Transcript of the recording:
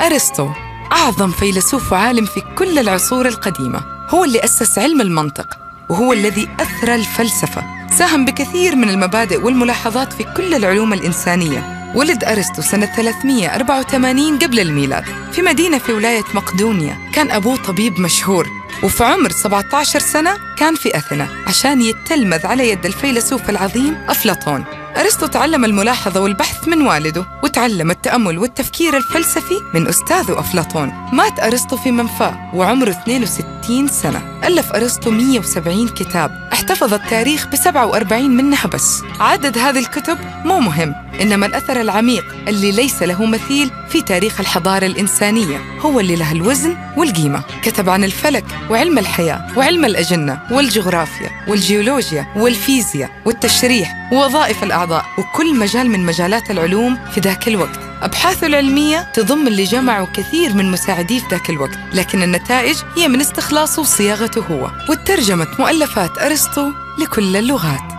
أرسطو أعظم فيلسوف وعالم في كل العصور القديمة هو اللي أسس علم المنطق وهو الذي أثرى الفلسفة ساهم بكثير من المبادئ والملاحظات في كل العلوم الإنسانية ولد أرسطو سنة 384 قبل الميلاد في مدينة في ولاية مقدونيا كان أبوه طبيب مشهور وفي عمر 17 سنة كان في أثينا عشان يتلمذ على يد الفيلسوف العظيم أفلاطون أرسطو تعلم الملاحظة والبحث من والده وتعلم التأمل والتفكير الفلسفي من أستاذه أفلاطون مات أرسطو في منفاه وعمره 62 سنة ألف أرسطو 170 كتاب احتفظ التاريخ ب 47 منها بس عدد هذه الكتب مو مهم إنما الأثر العميق اللي ليس له مثيل في تاريخ الحضارة الإنسانية هو اللي له الوزن والقيمة كتب عن الفلك وعلم الحياة وعلم الأجنة والجغرافيا والجيولوجيا والفيزياء والتشريح ووظائف الأعضاء وكل مجال من مجالات العلوم في ذاك الوقت أبحاثه العلمية تضم اللي جمعوا كثير من مساعديه في ذاك الوقت لكن النتائج هي من استخلاصه وصياغته هو وترجمت مؤلفات أرسطو لكل اللغات